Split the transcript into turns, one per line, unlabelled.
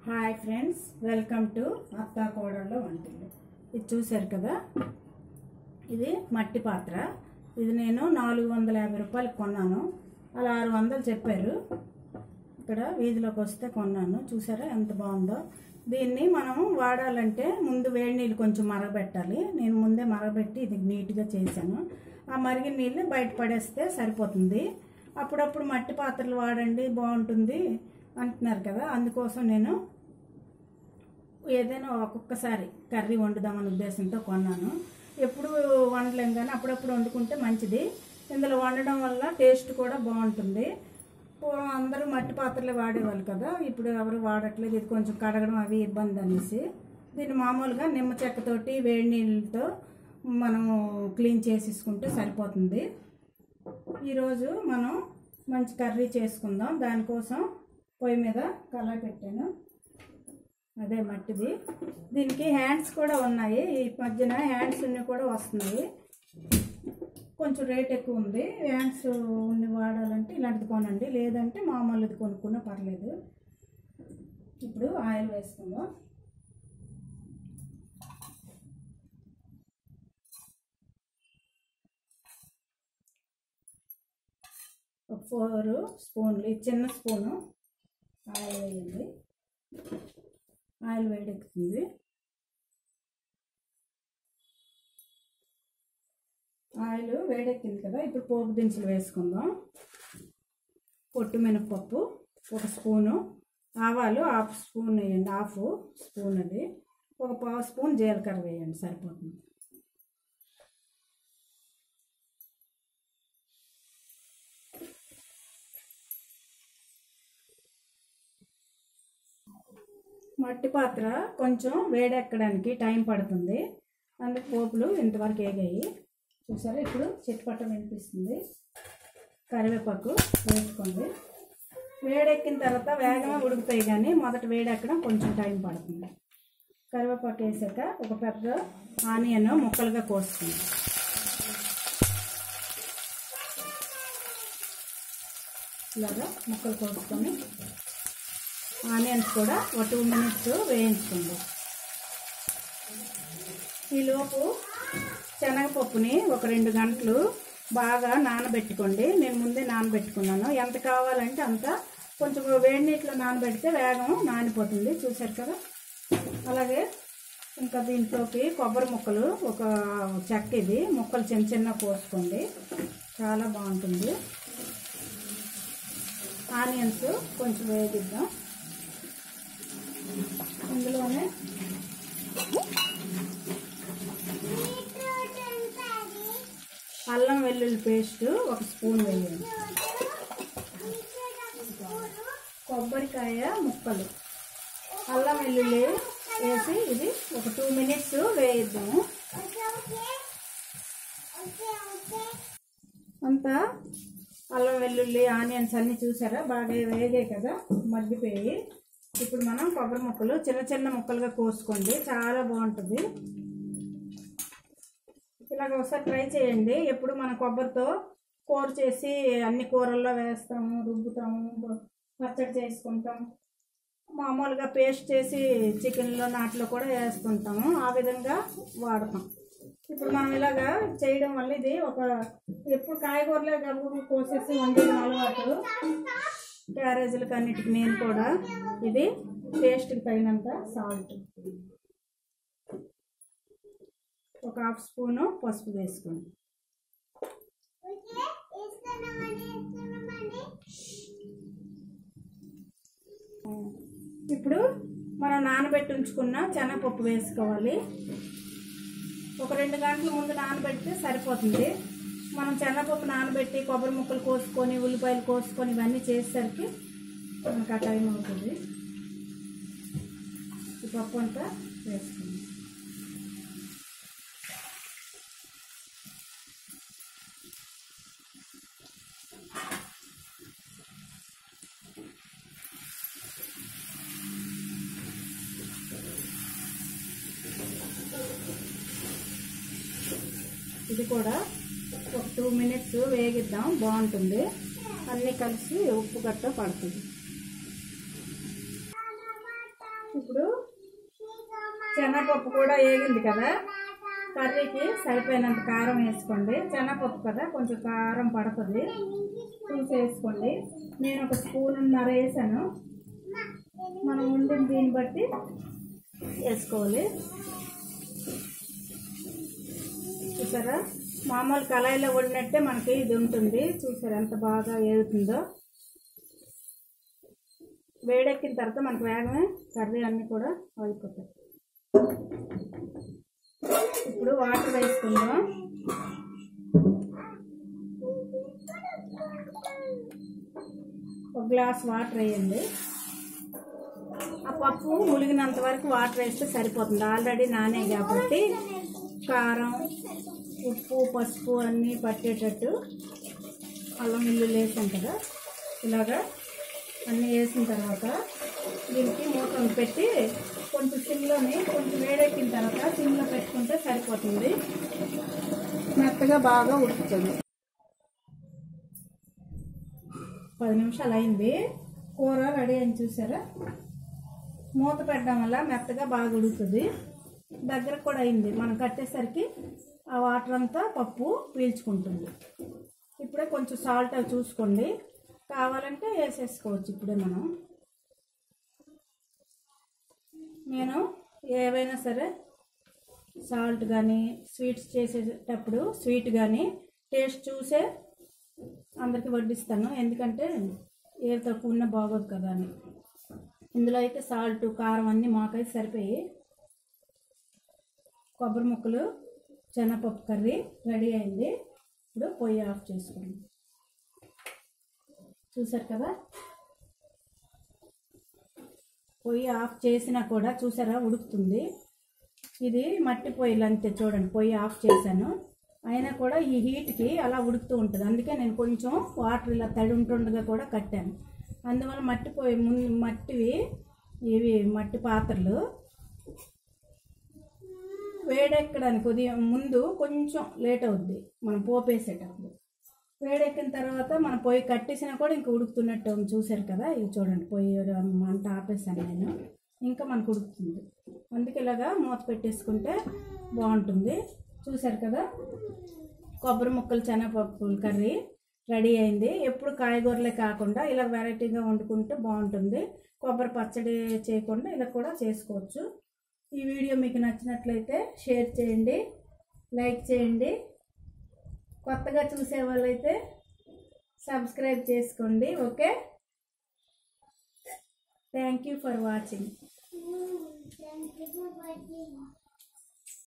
Hi friends welcome to అత్తా కోడళ్ళ వంటలు ఇది చూశారు కదా ఇది మట్టి పాత్ర ఇది నేను నాలుగు వందల యాభై రూపాయలు కొన్నాను అలా ఆరు వందలు చెప్పారు ఇక్కడ వీధిలోకి వస్తే కొన్నాను చూసారా ఎంత బాగుందో దీన్ని మనం వాడాలంటే ముందు వేడి నీళ్ళు కొంచెం మరగబెట్టాలి నేను ముందే మరగబెట్టి ఇది నీట్గా చేశాను ఆ మరిగిన నీళ్ళు బయట పడేస్తే సరిపోతుంది అప్పుడప్పుడు మట్టి పాత్రలు వాడండి బాగుంటుంది అంటున్నారు కదా అందుకోసం నేను ఏదైనా ఒక్కొక్కసారి కర్రీ వండుదామనే ఉద్దేశంతో కొన్నాను ఎప్పుడు వండలేం కానీ అప్పుడప్పుడు వండుకుంటే మంచిది ఇందులో వండడం వల్ల టేస్ట్ కూడా బాగుంటుంది పూర్వం అందరూ మట్టి పాత్రలే వాడేవాళ్ళు కదా ఇప్పుడు ఎవరు వాడట్లేదు ఇది కొంచెం కడగడం అవి ఇబ్బంది అనేసి దీన్ని మామూలుగా నిమ్మ చెక్కతోటి వేడి నీళ్ళతో మనం క్లీన్ చేసేసుకుంటే సరిపోతుంది ఈరోజు మనం మంచి కర్రీ చేసుకుందాం దానికోసం పొయ్యి మీద కళాయి పెట్టాను అదే మట్టిది దీనికి హ్యాండ్స్ కూడా ఉన్నాయి ఈ మధ్యన హ్యాండ్స్ ఉన్ని కూడా వస్తున్నాయి కొంచెం రేట్ ఎక్కువ ఉంది హ్యాండ్స్ ఉండి వాడాలంటే ఇలాంటిది కొనండి లేదంటే మామూలుది కొనుక్కున్నా పర్లేదు ఇప్పుడు ఆయిల్ వేసుకుందాం ఒక ఫోర్ స్పూన్లు ఈ చిన్న స్పూను ఆయిల్ వేయండి ఆయిల్ వేడెక్కుతుంది ఆయిల్ వేడెక్కింది కదా ఇప్పుడు పోపు దినుసులు వేసుకుందాం పొట్టు మినపప్పు ఒక స్పూను ఆవాలు హాఫ్ స్పూన్ వేయండి హాఫ్ స్పూన్ అది ఒక పావు స్పూన్ జీలకర్ర వేయండి సరిపోతుంది మట్టి పాత్ర కొంచెం వేడెక్కడానికి టైం పడుతుంది అందుకు పోపులు ఇంతవరకు వేగాయి చూసారా ఇప్పుడు చిట్పట్ట వినిపిస్తుంది కరివేపాకు వేసుకోండి వేడెక్కిన తర్వాత వేగంగా ఉడుకుతాయి కానీ మొదట వేడెక్కడం కొంచెం టైం పడుతుంది కరివేపాకు వేసాక ఒక పెద్ద ఆనియన్ ముక్కలుగా కోసుకోండి ఇలాగా ముక్కలు కోసుకొని ఆనియన్స్ కూడా ఒక టూ మినిట్స్ వేయించుకోండి ఈలోపు శనగపప్పుని ఒక రెండు గంటలు బాగా నానబెట్టుకోండి నేను ముందే నానబెట్టుకున్నాను ఎంత కావాలంటే అంత కొంచెం వేడి నీటిలో నానబెడితే వేగం నానిపోతుంది చూసారు కదా అలాగే ఇంకా దీంట్లోకి కొబ్బరి ముక్కలు ఒక చెక్క ఇది ముక్కలు చిన్న చిన్న కోసుకోండి చాలా బాగుంటుంది ఆనియన్స్ కొంచెం వేగిద్దాం ఇందులోనే అల్లం వెల్లుల్లి పేస్ట్ ఒక స్పూన్ వేయండి కొబ్బరికాయ ముక్కలు అల్లం వెల్లుల్లి వేసి ఇది ఒక టూ మినిట్స్ వేయిద్దాము అంతా అల్లం వెల్లుల్లి ఆనియన్స్ అన్నీ చూసారా బాగా వేగాయి కదా మగ్గిపోయి ఇప్పుడు మనం కొబ్బరి ముక్కలు చిన్న చిన్న ముక్కలుగా కోసుకోండి చాలా బాగుంటుంది ఇలాగ ఒకసారి ట్రై చేయండి ఎప్పుడు మన కొబ్బరితో కూర చేసి అన్ని కూరల్లో వేస్తాము రుబ్బుతాము పచ్చడి చేసుకుంటాం మామూలుగా పేస్ట్ చేసి చికెన్లో నాట్లో కూడా వేస్తుంటాము ఆ విధంగా వాడతాం ఇప్పుడు మనం ఇలాగా చేయడం వల్ల ఇది ఒక ఎప్పుడు కాయగూరలే గబగబు కోసేసి వండిన అలవాటు క్యారేజీలకు అన్నిటికి నేను కూడా ఇది టేస్ట్కి తగినంత సాల్ట్ ఒక హాఫ్ స్పూను పసుపు వేసుకోండి ఇప్పుడు మనం నానబెట్టి ఉంచుకున్న శనగపప్పు వేసుకోవాలి ఒక రెండు గంటల ముందు నానబెడితే సరిపోతుంది మనం శనగపప్పు నానబెట్టి కొబ్బరి ముక్కలు కోసుకొని ఉల్లిపాయలు కోసుకొని ఇవన్నీ చేసేసరికి మనకు ఆ టైం అవుతుంది ఈ పప్పు అంతా వేసుకుందాం ఇది కూడా ఒక టూ మినిట్స్ వేగిద్దాం బాగుంటుంది అన్నీ కలిసి ఉప్పు గట్ట పడుతుంది ఇప్పుడు శనగపప్పు కూడా వేగింది కదా కర్రీకి సరిపోయినంత కారం వేసుకోండి శనగపప్పు కదా కొంచెం కారం పడుతుంది చూసి వేసుకోండి నేను ఒక స్పూన్నర వేసాను మనం వండిన దీన్ని బట్టి వేసుకోవాలి చూసారా మామూలు కళాయిలో వండినట్టే మనకి ఇది ఉంటుంది చూసారా ఎంత బాగా వేగుతుందో వేడెక్కిన తర్వాత మనకు వేగమే కర్రీ అన్నీ కూడా అయిపోతాయి ఇప్పుడు వాటర్ వేసుకుందాం ఒక గ్లాస్ వాటర్ వేయండి ఆ పప్పు ములిగినంత వరకు వాటర్ వేస్తే సరిపోతుంది ఆల్రెడీ నానే కాబట్టి కారం ఉప్పు పసుపు అన్నీ పట్టేటట్టు అల్లం ఇల్లు వేసాం కదా ఇలాగా అన్నీ వేసిన తర్వాత దీనికి మూతను పెట్టి కొంచెం సిమ్లోని కొంచెం వేడెక్కిన తర్వాత సిమ్లో పెట్టుకుంటే సరిపోతుంది మెత్తగా బాగా ఉడుకుతుంది పది నిమిషాలు అయింది కూర రెడీ అని చూసారా మూత పెట్టడం వల్ల మెత్తగా బాగా ఉడుకుతుంది దగ్గర కూడా అయింది మనం కట్టేసరికి ఆ వాటర్ అంతా పప్పు పీల్చుకుంటుంది ఇప్పుడే కొంచెం సాల్ట్ అవి చూసుకోండి కావాలంటే వేసేసుకోవచ్చు ఇప్పుడే మనం నేను ఏవైనా సరే సాల్ట్ కానీ స్వీట్స్ చేసేటప్పుడు స్వీట్ కానీ టేస్ట్ చూసే అందరికి వడ్డిస్తాను ఎందుకంటే ఏ తక్కువ ఉన్నా బాగోదు కదా అని ఇందులో అయితే సాల్ట్ కారం అన్నీ మాకైతే సరిపోయి కొబ్బరి ముక్కలు శనగపప్పు కర్రీ రెడీ అయింది ఇప్పుడు పొయ్యి ఆఫ్ చేసుకోండి చూసారు కదా పొయ్యి ఆఫ్ చేసినా కూడా చూసారా ఉడుకుతుంది ఇది మట్టి పొయ్యిలు అంతే చూడండి పొయ్యి ఆఫ్ చేశాను అయినా కూడా ఈ హీట్కి అలా ఉడుకుతూ ఉంటుంది అందుకే నేను కొంచెం వాటర్ ఇలా తడి ఉంటుండగా కూడా కట్టాను అందువల్ల మట్టి పొయ్యి ముందు మట్టివి ఇవి మట్టి పాత్రలు వేడెక్కడానికి ఉదయం ముందు కొంచెం లేట్ అవుద్ది మనం పోపేసేటప్పుడు వేడెక్కిన తర్వాత మనం పొయ్యి కట్టేసినా కూడా ఇంకా ఉడుకుతున్నట్టు ఉంది. చూశారు కదా ఇవి చూడండి పొయ్యి మంట ఆపేసాను నేను ఇంకా మనకు ఉడుకుతుంది అందుకే ఇలాగా మూత పెట్టేసుకుంటే బాగుంటుంది చూశారు కదా కొబ్బరి ముక్కలు శనగపప్పు కర్రీ రెడీ అయింది ఎప్పుడు కాయగూరలే కాకుండా ఇలా వెరైటీగా వండుకుంటే బాగుంటుంది కొబ్బరి పచ్చడి చేయకుండా ఇలా కూడా చేసుకోవచ్చు ఈ వీడియో మీకు నచ్చినట్లయితే షేర్ చేయండి లైక్ చేయండి కొత్తగా చూసే వాళ్ళైతే సబ్స్క్రైబ్ చేసుకోండి okay thank you for watching